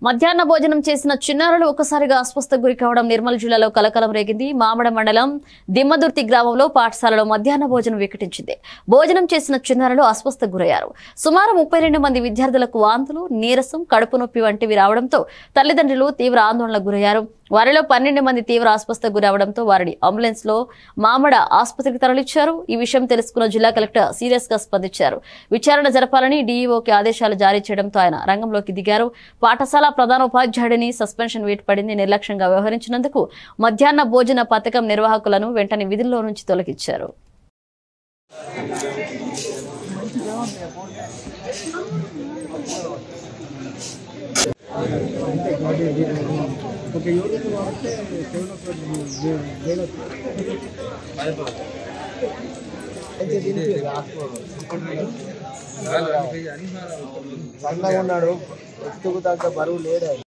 మధ్యాహ్న భోజనం చేసిన చిన్నారులు ఒక్కసారిగా అస్వస్థకు గురి కావడం నిర్మల్ జిల్లాలో కలకలం రేగింది మామడ మండలం దిమ్మదుర్తి గ్రామంలో పాఠశాలలో మధ్యాహ్న భోజనం వికటించింది భోజనం చేసిన చిన్నారులు అస్వస్థకు గురయ్యారు సుమారు ముప్పై రెండు మంది విద్యార్థులకు వాంతులు నీరసం కడుపు నొప్పి వంటివి రావడంతో తల్లిదండ్రులు తీవ్ర ఆందోళనకు గురయ్యారు వారిలో పన్నెండు మంది తీవ్ర అస్వస్థకు గురవడంతో వారిని అంబులెన్స్ లో మామడ ఆసుపత్రికి తరలించారు ఈ విషయం తెలుసుకున్న జిల్లా కలెక్టర్ సీరియస్ గా స్పందించారు విచారణ జరపాలని డీఈఓకి ఆదేశాలు జారీ చేయడంతో ఆయన రంగంలోకి దిగారు పాఠశాల ప్రధానోపాధ్యాయుడిని సస్పెన్షన్ వేటు పడింది నిర్లక్ష్యంగా వ్యవహరించినందుకు మధ్యాహ్న భోజన పథకం నిర్వాహకులను వెంటనే విధుల్లో నుంచి తొలగించారు ఒక యూనిట్ వాడితే డెవలప్ సన్నగా ఉన్నాడు ఎత్తుకు తగ్గ బరువు లేడు ఆయన.